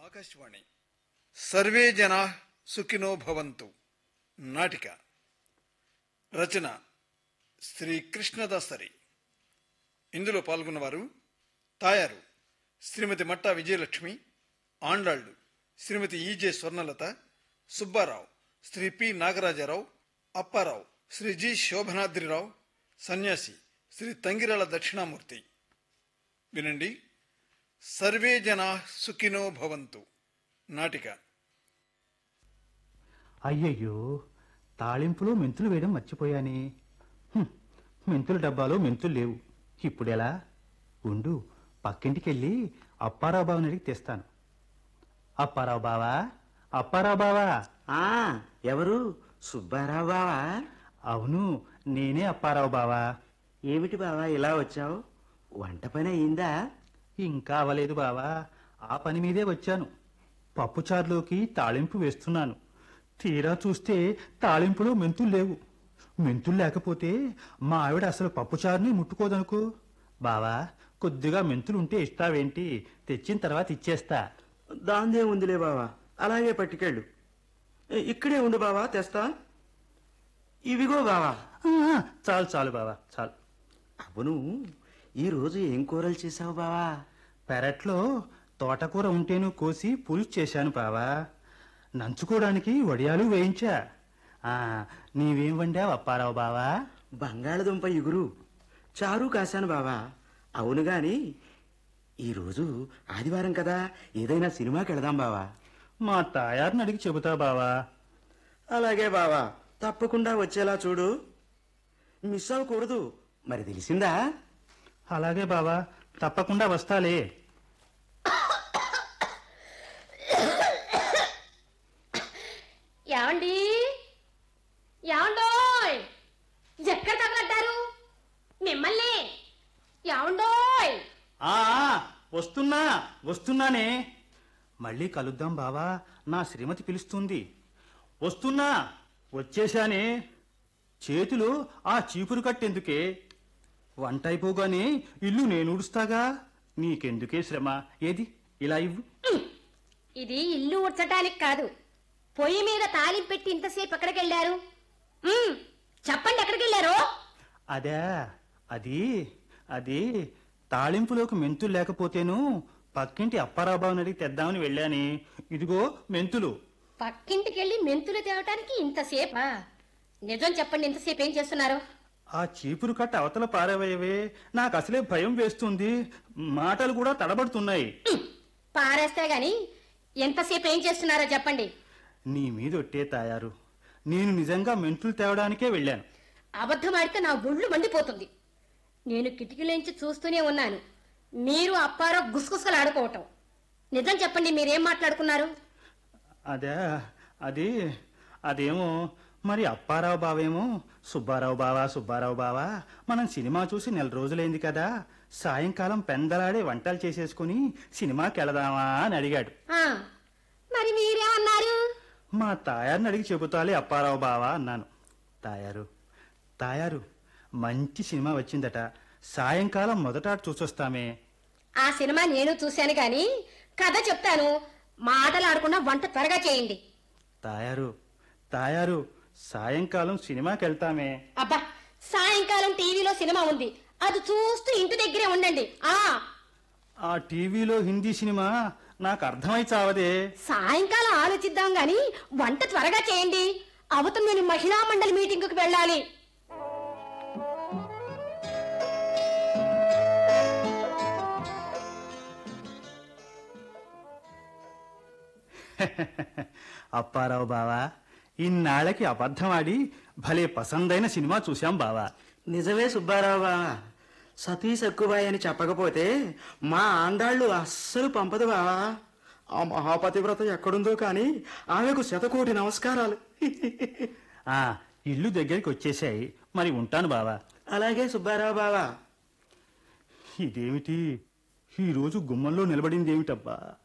Akashvani survey జనా సుఖినో భవంతు నాటిక రచన శ్రీ కృష్ణదాసరి ఇందులో పాల్గొన్నవారు తాయారు శ్రీమతి మట్టా విజయలక్ష్మి ఆండాళ్లు శ్రీమతి ఈజే స్వర్ణలత సుబ్బారావు శ్రీ పి నాగరాజారావు అప్పారావు శ్రీ జి శోభనాద్రిరావు సన్యాసి శ్రీ తంగిరాల దక్షిణామూర్తి వినండి సర్వే జనా సుఖినో భవంతు నాటిక అయ్యయ్యో తాళింపులో మెంతులు వేయడం మర్చిపోయానే హుం, మెంతుల డబ్బాలో మెంతులు లేవు ఇప్పుడెలా ఉండు పక్కింటికెళ్ళి అప్పారావు బావని అడిగి తెస్తాను అప్పారావు బావా అప్పారావు బావా ఆ ఎవరు సుబ్బారావు బావా అవును నేనే అప్పారావు బావా ఏమిటి బావా ఇలా వచ్చావు వంట పని అయిందా ఇంకా అవలేదు బావా ఆ పని మీదే వచ్చాను పప్పుచారులోకి తాళింపు వేస్తున్నాను తీరా చూస్తే తాళింపులో మెంతులు లేవు మెంతులు లేకపోతే మా ఆవిడ అసలు పప్పుచారుని ముట్టుకోదనుకో బావా కొద్దిగా మెంతులు ఉంటే ఇస్తావేంటి తెచ్చిన తర్వాత ఇచ్చేస్తా దాందే ఉందిలే బావా అలాగే పట్టుకెళ్ళు ఇ- ఇక్కడే ఉండు బావా తెస్తా ఇవిగో బావా ఆ, చాలు చాలు బావా చాలు అవును ఈ రోజు ఏం కూరలు చేసావు బావా పెరట్లో తోటకూర ఉంటేను కోసి పులుసు చేశాను బావా నంచుకోవడానికి వడియాలు వేయించా ఆ, నీవేం వండావు అప్పారావు బావా బంగాళదుంప ఇగురు చారు కాశాను బావా అవును గాని ఈరోజు ఆదివారం కదా ఏదైనా సినిమాకి వెళదాం బావా మా తాయారిని అడిగి చెబుతా బావా అలాగే బావా తప్పకుండా వచ్చేలా చూడు మిస్ అవ్వకూడదు మరి తెలిసిందా అలాగే బావా తప్పకుండా వస్తాలే ఏమండి ఏమండోయ్ ఎక్కడ తగలడ్డారు మిమ్మల్ని ఏమండోయ్ ఆ ఆ, వస్తున్నా వస్తున్నానే మళ్ళీ కలుద్దాం బావా నా శ్రీమతి పిలుస్తుంది వస్తున్నా వచ్చేశానే చేతులు ఆ చీపురు కట్టెందుకే వంట అయిపోగానే ఇల్లు నేను ఊడుస్తాగా నీకెందుకే శ్రమ ఏది ఇలా ఇవ్వు ఇది ఇల్లు ఉడ్చటానికి కాదు పొయ్యి మీద తాలింపు పెట్టి ఇంతసేపు ఎక్కడికి వెళ్ళారు ఉమ్, చెప్పండి ఎక్కడికి వెళ్ళారు అదే అది అది తాళింపులోకి మెంతులు లేకపోతేను పక్కింటి అప్పారాబాబుని అడిగి తెద్దామని వెళ్ళాని ఇదిగో మెంతులు పక్కింటికి వెళ్ళి మెంతులు తేవటానికి ఇంతసేపా నిజం చెప్పండి ఇంతసేపు ఏం చేస్తున్నారు ఆ చీపురు కట్ట అవతల పారవేయవే నాకు అసలే భయం వేస్తుంది మాటలు కూడా తడబడుతున్నాయి ఉమ్, పారేస్తే గాని ఎంతసేపు ఏం చేస్తున్నారో చెప్పండి నీ మీద ఒట్టే తాయారు నేను నిజంగా మెంతులు తేవడానికే వెళ్ళాను అబద్ధం ఆడితే నా ఒళ్ళు మండిపోతుంది నేను కిటికీలోంచి చూస్తూనే ఉన్నాను మీరు అప్పారో గుసగుసలు ఆడుకోవటం నిజం చెప్పండి మీరేం మాట్లాడుకున్నారు అదే అది అదేమో మరి అప్పారావు బావేమో సుబ్బారావు బావా సుబ్బారావు బావా మనం సినిమా చూసి నెల రోజులైంది కదా సాయంకాలం పెందలాడే వంటలు చేసేసుకుని సినిమాకి వెళదామా అని అడిగాడు ఆ, మరి మీరేమన్నారు మా తాయారిని అడిగి చెబుతాలే అప్పారావు బావా అన్నాను తాయారు తాయారు మంచి సినిమా వచ్చిందట సాయంకాలం మొదట చూసొస్తామే ఆ సినిమా నేను చూశాను కానీ కథ చెప్తాను మాటలు ఆడకుండా వంట త్వరగా చేయండి తాయారు తాయారు సాయంకాలం సినిమాకి వెళ్తామే అబ్బా సాయంకాలం టీవీలో సినిమా ఉంది అది చూస్తూ ఇంటి దగ్గరే ఉండండి ఆ ఆ టీవీలో హిందీ సినిమా నాకు అర్థమై చావదే సాయంకాలం ఆలోచిద్దాం గాని వంట త్వరగా చేయండి అవతల నేను మహిళా మండలి మీటింగుకి వెళ్ళాలి అప్పారావు బావా ఇన్నాళ్ళకి అబద్ధమాడి భలే పసందైన సినిమా చూశాం బావా నిజమే సుబ్బారావు బావా సతీ సక్కుబాయి అని చెప్పకపోతే మా ఆండాళ్ళు అస్సలు పంపదు బావా ఆ మహాపతివ్రత ఎక్కడుందో కానీ ఆమెకు శతకోటి నమస్కారాలు ఆ ఇల్లు దగ్గరికి వచ్చేసాయి మరి ఉంటాను బావా అలాగే సుబ్బారావు బావా ఇదేమిటి ఈరోజు గుమ్మంలో నిలబడింది ఏమిటబ్బా